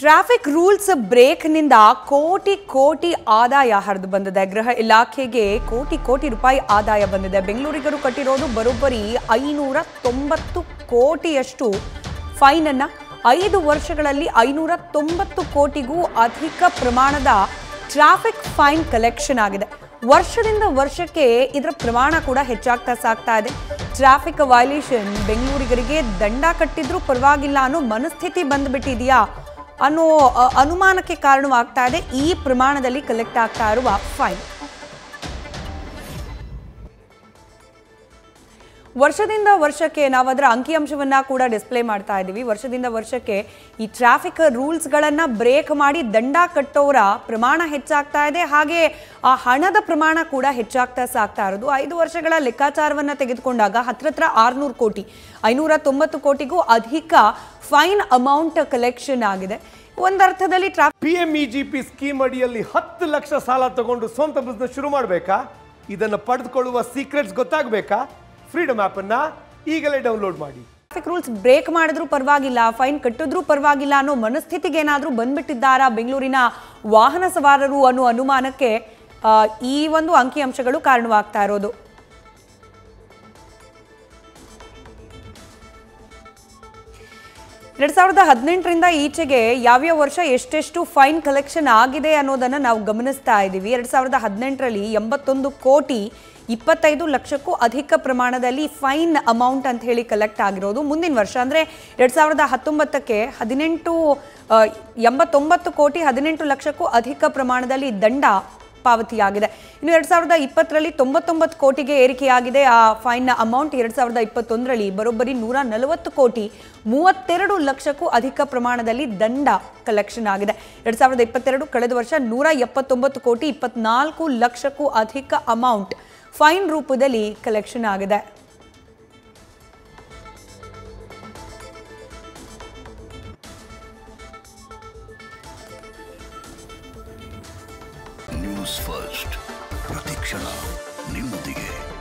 traffic rules ಬ್ರೇಕ್ನಿಂದ ಕೋಟಿ ಕೋಟಿ ಆದಾಯ ಹರಿದು ಬಂದಿದೆ ಗೃಹ ಇಲಾಖೆಗೆ ಕೋಟಿ ಕೋಟಿ ರೂಪಾಯಿ ಆದಾಯ ಬಂದಿದೆ ಬೆಂಗಳೂರಿಗರು ಕಟ್ಟಿರೋದು ಬರೋಬ್ಬರಿ ಐನೂರ ತೊಂಬತ್ತು ಕೋಟಿಯಷ್ಟು ಫೈನ್ ಅನ್ನ ಐದು ವರ್ಷಗಳಲ್ಲಿ ಐನೂರ ತೊಂಬತ್ತು ಕೋಟಿಗೂ ಅಧಿಕ ಪ್ರಮಾಣದ ಟ್ರಾಫಿಕ್ ಫೈನ್ ಕಲೆಕ್ಷನ್ ಆಗಿದೆ ವರ್ಷದಿಂದ ವರ್ಷಕ್ಕೆ ಇದರ ಪ್ರಮಾಣ ಕೂಡ ಹೆಚ್ಚಾಗ್ತಾ ಸಾಗ್ತಾ ಇದೆ ಟ್ರಾಫಿಕ್ ವೈಲೇಷನ್ ಬೆಂಗಳೂರಿಗರಿಗೆ ದಂಡ ಕಟ್ಟಿದ್ರೂ ಪರವಾಗಿಲ್ಲ ಅನ್ನೋ ಮನಸ್ಥಿತಿ ಬಂದ್ಬಿಟ್ಟಿದೆಯಾ ಅನ್ನೋ ಅ, ಅನುಮಾನಕ್ಕೆ ಕಾರಣವಾಗ್ತಾ ಇದೆ ಈ ಪ್ರಮಾಣದಲ್ಲಿ ಕಲೆಕ್ಟ್ ಆಗ್ತಾ ಇರುವ ಫೈನ್ ವರ್ಷದಿಂದ ವರ್ಷಕ್ಕೆ ನಾವು ಅದರ ಅಂಕಿಅಂಶವನ್ನ ಕೂಡ ಡಿಸ್ಪ್ಲೇ ಮಾಡ್ತಾ ಇದ್ದೀವಿ ವರ್ಷದಿಂದ ವರ್ಷಕ್ಕೆ ಈ ಟ್ರಾಫಿಕ್ ರೂಲ್ಸ್ಗಳನ್ನ ಬ್ರೇಕ್ ಮಾಡಿ ದಂಡ ಕಟ್ಟೋರ ಪ್ರಮಾಣ ಹೆಚ್ಚಾಗ್ತಾ ಇದೆ ಹಾಗೆ ಆ ಹಣದ ಪ್ರಮಾಣ ಕೂಡ ಹೆಚ್ಚಾಗ್ತಾ ಸಾಗ್ತಾ ಇರೋದು ಐದು ವರ್ಷಗಳ ಲೆಕ್ಕಾಚಾರವನ್ನ ತೆಗೆದುಕೊಂಡಾಗ ಹತ್ರತ್ರ ಆರ್ನೂರು ಕೋಟಿ ಐನೂರ ತೊಂಬತ್ತು ಕೋಟಿಗೂ ಅಧಿಕ ಫೈನ್ ಅಮೌಂಟ್ ಕಲೆಕ್ಷನ್ ಆಗಿದೆ ಒಂದರ್ಥದಲ್ಲಿ traffic P M E G P scheme ಅಡಿಯಲ್ಲಿ ಹತ್ತು ಲಕ್ಷ ಸಾಲ ತಗೊಂಡು ಸ್ವಂತ ಬಿಸ್ನೆಸ್ ಶುರು ಮಾಡಬೇಕಾ ಇದನ್ನು ಪಡೆದುಕೊಳ್ಳುವ ಸೀಕ್ರೆಟ್ಸ್ ಗೊತ್ತಾಗಬೇಕಾ ಫ್ರೀಡಮ್ ಆ್ಯಪನ್ನು ಈಗಲೇ ಡೌನ್ಲೋಡ್ ಮಾಡಿ ಟ್ರಾಫಿಕ್ ರೂಲ್ಸ್ ಬ್ರೇಕ್ ಮಾಡಿದ್ರೂ ಪರವಾಗಿಲ್ಲ ಫೈನ್ ಕಟ್ಟಿದ್ರೂ ಪರವಾಗಿಲ್ಲ ಅನ್ನೋ ಮನಸ್ಥಿತಿಗೆ ಏನಾದರೂ ಬಂದ್ಬಿಟ್ಟಿದ್ದಾರಾ ಬೆಂಗಳೂರಿನ ವಾಹನ ಸವಾರರು ಅನ್ನೋ ಅನುಮಾನಕ್ಕೆ ಆ, ಈ ಒಂದು ಅಂಕಿಅಂಶಗಳು ಕಾರಣವಾಗ್ತಾ ಇರೋದು ಎರಡ್ ಸಾವಿರದ ಹದಿನೆಂಟರಿಂದ ಈಚೆಗೆ ಯಾವ್ಯಾವ ವರ್ಷ ಎಷ್ಟೆಷ್ಟು ಫೈನ್ ಕಲೆಕ್ಷನ್ ಆಗಿದೆ ಅನ್ನೋದನ್ನ ನಾವು ಗಮನಿಸ್ತಾ ಇದ್ದೀವಿ ಎರಡ್ ಸಾವಿರದ ಹದಿನೆಂಟರಲ್ಲಿ ಎಂಬತ್ತೊಂದು ಕೋಟಿ ಇಪ್ಪತ್ತೈದು ಲಕ್ಷಕ್ಕೂ ಅಧಿಕ ಪ್ರಮಾಣದಲ್ಲಿ ಫೈನ್ ಅಮೌಂಟ್ ಅಂತ ಹೇಳಿ ಕಲೆಕ್ಟ್ ಆಗಿರೋದು ಮುಂದಿನ ವರ್ಷ ಅಂದರೆ ಎರಡ್ ಸಾವಿರದ ಹತ್ತೊಂಬತ್ತಕ್ಕೆ ಹದಿನೆಂಟು ಆ, ಎಂಬತ್ತೊಂಬತ್ತು ಕೋಟಿ ಹದಿನೆಂಟು ಲಕ್ಷಕ್ಕೂ ಅಧಿಕ ಪ್ರಮಾಣದಲ್ಲಿ ದಂಡ ಪಾವತಿಯಾಗಿದೆ ಇನ್ನು ಎರಡ್ ಸಾವಿರದ ಇಪ್ಪತ್ತರಲ್ಲಿ ತೊಂಬತ್ತೊಂಬತ್ತು ಕೋಟಿಗೆ ಏರಿಕೆಯಾಗಿದೆ ಆ ಫೈನ್ನ ಅಮೌಂಟ್ ಎರಡ್ ಸಾವಿರದ ಇಪ್ಪತ್ತೊಂದರಲ್ಲಿ ಬರೋಬ್ಬರಿ ನೂರ ನಲವತ್ತು ಕೋಟಿ ಮೂವತ್ತೆರಡು ಲಕ್ಷಕ್ಕೂ ಅಧಿಕ ಪ್ರಮಾಣದಲ್ಲಿ ದಂಡ ಕಲೆಕ್ಷನ್ ಆಗಿದೆ ಎರಡ್ ಸಾವಿರದ ಇಪ್ಪತ್ತೆರಡು ಕಳೆದ ವರ್ಷ ನೂರ ಎಪ್ಪತ್ತೊಂಬತ್ತು ಕೋಟಿ ಇಪ್ಪತ್ನಾಲ್ಕು ಲಕ್ಷಕ್ಕೂ ಅಧಿಕ ಅಮೌಂಟ್ ಫೈನ್ ರೂಪದಲ್ಲಿ ಕಲೆಕ್ಷನ್ ಆಗಿದೆ ನ್ಯೂಸ್ ಫಸ್ಟ್ ಪ್ರತಿಕ್ಷಣ ನಿಮ್ಮೊಂದಿಗೆ